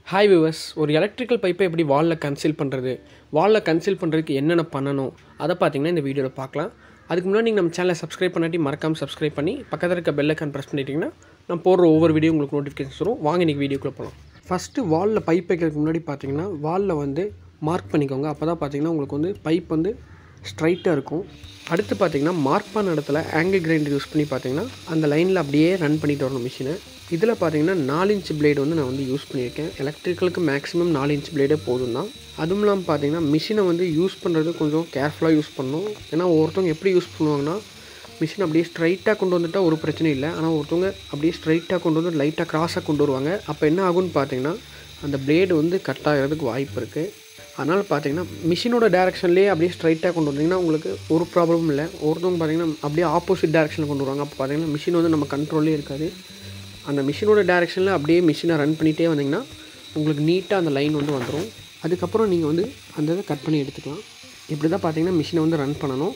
hi viewers ஒரு electrical பைப்பை எப்படி வாலில் கன்சீல் பண்ணுறது வாலில் கன்சீல் பண்ணுறதுக்கு என்னென்ன பண்ணணும் அதை பார்த்தீங்கன்னா இந்த வீடியோவில் பார்க்கலாம் அதுக்கு முன்னாடி நீங்கள் நம்ம சேனலை சப்ஸ்கிரைப் பண்ணாட்டி மறக்காமல் சப்ஸ்கிரைப் பண்ணி பக்கத்தில் இருக்க பெல் ஐக்கான் ப்ரெஸ் பண்ணிட்டீங்கன்னா நான் போடுற ஒவ்வொரு வீடியோ உங்களுக்கு நோட்டிஃபிகேஷன் வரும் வாங்க இன்றைக்கி வீடியோக்குள்ளே போகலாம் ஃபஸ்ட்டு வாலில் பைப் வைக்கிறதுக்கு முன்னாடி பார்த்தீங்கன்னா வாலில் வந்து மார்க் பண்ணிக்கோங்க அப்போ தான் பார்த்தீங்கன்னா உங்களுக்கு வந்து பைப் வந்து ஸ்ட்ரைட்டாக இருக்கும் அடுத்து பார்த்தீங்கன்னா மார்க் பண்ண இடத்துல ஆங்கிள் கிரைண்டர் யூஸ் பண்ணி பார்த்தீங்கன்னா அந்த லைனில் அப்படியே ரன் பண்ணிட்டு வரணும் மிஷினை இதில் பார்த்தீங்கன்னா நாலு இன்ச் பிளேடு வந்து நான் வந்து யூஸ் பண்ணியிருக்கேன் எலக்ட்ரிக்கலுக்கு மேக்ஸிமம் நாலு இன்ச் பிளேடே போதும் தான் அதுவும் இல்லாமல் பார்த்தீங்கன்னா மிஷினை வந்து யூஸ் பண்ணுறது கொஞ்சம் கேர்ஃபுல்லாக யூஸ் பண்ணணும் ஏன்னா ஒருத்தவங்க எப்படி யூஸ் பண்ணுவாங்கன்னா மிஷின் அப்படியே ஸ்ட்ரைட்டாக கொண்டு வந்துட்டால் ஒரு பிரச்சனை இல்லை ஆனால் ஒருத்தவங்க அப்படியே ஸ்ட்ரைட்டாக கொண்டு வந்து லைட்டாக கிராஸாக கொண்டு வருவாங்க அப்போ என்ன ஆகும்னு பார்த்தீங்கன்னா அந்த பிளேடு வந்து கட் ஆகிறதுக்கு வாய்ப்பு இருக்குது அதனால் பார்த்தீங்கன்னா மிஷினோட டேரெக்ஷன்லேயே அப்படியே ஸ்ட்ரைட்டாக கொண்டு வந்தீங்கன்னா உங்களுக்கு ஒரு ப்ராப்ளமும் இல்லை ஒருத்தவங்க பார்த்தீங்கன்னா அப்படியே ஆப்போசிட் டேரெக்ஷனில் கொண்டு வருவாங்க அப்போ பார்த்தீங்கன்னா மிஷின் வந்து நம்ம கண்ட்ரோல்லே இருக்காது அந்த மிஷினோட டேரெக்ஷனில் அப்படியே மிஷினை ரன் பண்ணிகிட்டே வந்தீங்கன்னா உங்களுக்கு நீட்டாக அந்த லைன் வந்து வந்துடும் அதுக்கப்புறம் நீங்கள் வந்து அந்த இதை கட் பண்ணி எடுத்துக்கலாம் இப்படி தான் பார்த்தீங்கன்னா மிஷினை வந்து ரன் பண்ணணும்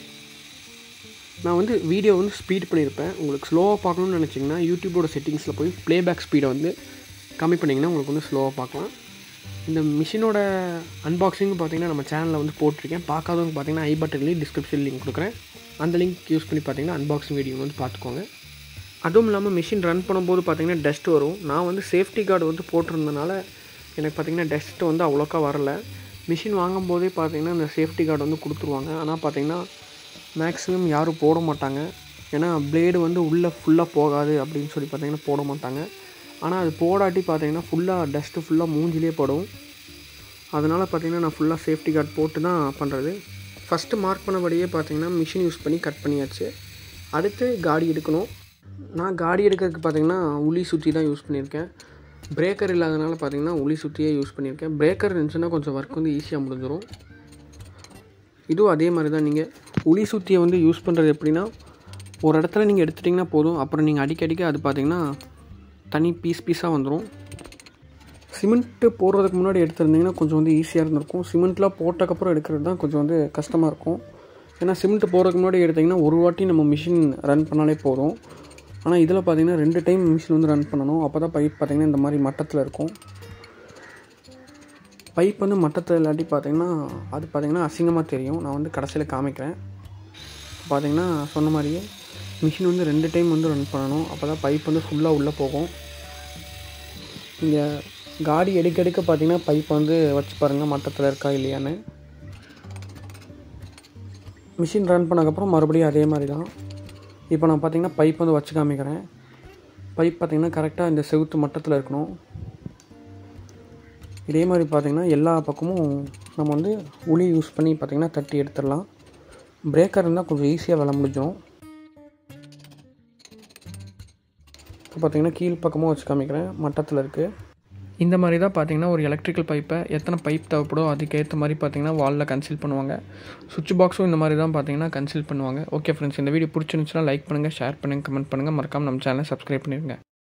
நான் வந்து வீடியோ வந்து ஸ்பீட் பண்ணியிருப்பேன் உங்களுக்கு ஸ்லோவாக பார்க்கணும்னு நினச்சிங்கன்னா யூடியூபோட செட்டிங்ஸில் போய் ப்ளேபேக் ஸ்பீடை வந்து கம்மி பண்ணிங்கன்னா உங்களுக்கு வந்து ஸ்லோவாக பார்க்கலாம் இந்த மிஷினோட அன்பாக்சிங் பார்த்தீங்கன்னா நம்ம சேனலில் வந்து போட்டிருக்கேன் பார்க்காதவங்க பார்த்தீங்கன்னா ஐ பட்டன்லேயும் டிஸ்கிரிப்ஷன் லிங்க் கொடுக்குறேன் அந்த லிங்க் யூஸ் பண்ணி பார்த்தீங்கன்னா அன்பாக்சிங் வீடியோ வந்து பார்த்துக்கோங்க அதுவும் இல்லாமல் மிஷின் ரன் பண்ணும்போது பார்த்தீங்கன்னா டஸ்ட் வரும் நான் வந்து சேஃப்டி கார்டு வந்து போட்டிருந்தனால எனக்கு பார்த்தீங்கன்னா டஸ்ட்டு வந்து அவ்வளோக்கா வரல மிஷின் வாங்கும் போதே பார்த்தீங்கன்னா இந்த சேஃப்டி கார்டு வந்து கொடுத்துருவாங்க ஆனால் பார்த்தீங்கன்னா மேக்ஸிமம் யாரும் போட மாட்டாங்க ஏன்னா பிளேடு வந்து உள்ளே ஃபுல்லாக போகாது அப்படின்னு சொல்லி பார்த்தீங்கன்னா போட மாட்டாங்க ஆனால் அது போடாட்டி பார்த்தீங்கன்னா ஃபுல்லாக டஸ்ட்டு ஃபுல்லாக மூஞ்சிலே படும் அதனால் பார்த்தீங்கன்னா நான் ஃபுல்லாக சேஃப்டி கார்டு போட்டு தான் பண்ணுறது ஃபஸ்ட்டு மார்க் பண்ணபடியே பார்த்தீங்கன்னா மிஷின் யூஸ் பண்ணி கட் பண்ணியாச்சு அடுத்து காடி எடுக்கணும் நான் காடி எடுக்கிறதுக்கு பார்த்தீங்கன்னா உளி சுற்றி தான் யூஸ் பண்ணியிருக்கேன் பிரேக்கர் இல்லாதனால பார்த்தீங்கன்னா உளி சுற்றியே யூஸ் பண்ணியிருக்கேன் பிரேக்கர் இருந்துச்சுன்னா கொஞ்சம் ஒர்க் வந்து ஈஸியாக முடிஞ்சிடும் இதுவும் அதே மாதிரி தான் நீங்கள் உளி சுற்றியை வந்து யூஸ் பண்ணுறது எப்படின்னா ஒரு இடத்துல நீங்கள் எடுத்துட்டிங்கன்னா போதும் அப்புறம் நீங்கள் அடிக்கடிக்க அது பார்த்தீங்கன்னா தனி பீஸ் பீஸாக வந்துடும் சிமெண்ட்டு போடுறதுக்கு முன்னாடி எடுத்திருந்தீங்கன்னா கொஞ்சம் வந்து ஈஸியாக இருந்திருக்கும் சிமெண்ட்லாம் போட்டக்கப்புறம் எடுக்கிறது தான் கொஞ்சம் வந்து கஷ்டமாக இருக்கும் ஏன்னா சிமெண்ட் போடுறதுக்கு முன்னாடி எடுத்திங்கன்னா ஒரு வாட்டி நம்ம மிஷின் ரன் பண்ணாலே போதும் ஆனால் இதில் பார்த்தீங்கன்னா ரெண்டு டைம் மிஷின் வந்து ரன் பண்ணணும் அப்போ தான் பைப் பார்த்தீங்கன்னா இந்த மாதிரி மட்டத்தில் இருக்கும் பைப் வந்து மட்டத்தில் இல்லாட்டி பார்த்தீங்கன்னா அது பார்த்தீங்கன்னா அசிங்கமாக தெரியும் நான் வந்து கடைசியில் காமிக்கிறேன் பார்த்தீங்கன்னா சொன்ன மாதிரியே மிஷின் வந்து ரெண்டு டைம் வந்து ரன் பண்ணணும் அப்போ தான் பைப் வந்து ஃபுல்லாக உள்ளே போகும் இங்கே காடி எடுக்க எடுக்க பார்த்தீங்கன்னா பைப் வந்து வச்சு பாருங்கள் மட்டத்தில் இருக்கா இல்லையான்னு மிஷின் ரன் பண்ணக்கப்புறம் மறுபடியும் அதே மாதிரி தான் இப்போ நான் பார்த்தீங்கன்னா பைப் வந்து வச்சு காமிக்கிறேன் பைப் பார்த்தீங்கன்னா கரெக்டாக இந்த செவுத்து மட்டத்தில் இருக்கணும் இதே மாதிரி பார்த்திங்கன்னா எல்லா பக்கமும் நம்ம வந்து உளி யூஸ் பண்ணி பார்த்திங்கன்னா தட்டி எடுத்துடலாம் பிரேக்கர் இருந்தால் கொஞ்சம் ஈஸியாக வேலை முடிஞ்சிடும் இப்போ பார்த்திங்கன்னா கீழ் பக்கமும் வச்சு காமிக்கிறேன் மட்டத்தில் இருக்குது இந்த மாதிரி தான் பார்த்தீங்கன்னா ஒரு எலக்ட்ரிக்கல் பைப்பை எத்தனை பைப் தேவைப்படோ அதுக்கேற்ற மாதிரி பார்த்தீங்கன்னா வாலில் கன்சீல் பண்ணுவாங்க சுவிட்ச் பாக்ஸும் இந்த மாதிரி தான் பார்த்தீங்கன்னா கன்சீல் பண்ணுவாங்க ஓகே ஃப்ரெண்ட்ஸ் இந்த வீடியோ பிடிச்சிருந்துச்சுன்னா லைக் பண்ணுங்கள் ஷேர் பண்ணுங்கள் கமெண்ட் பண்ணுங்கள் மறக்காமல் நம்ம சேனலை சப்ஸ்கிரைப் பண்ணிடுங்க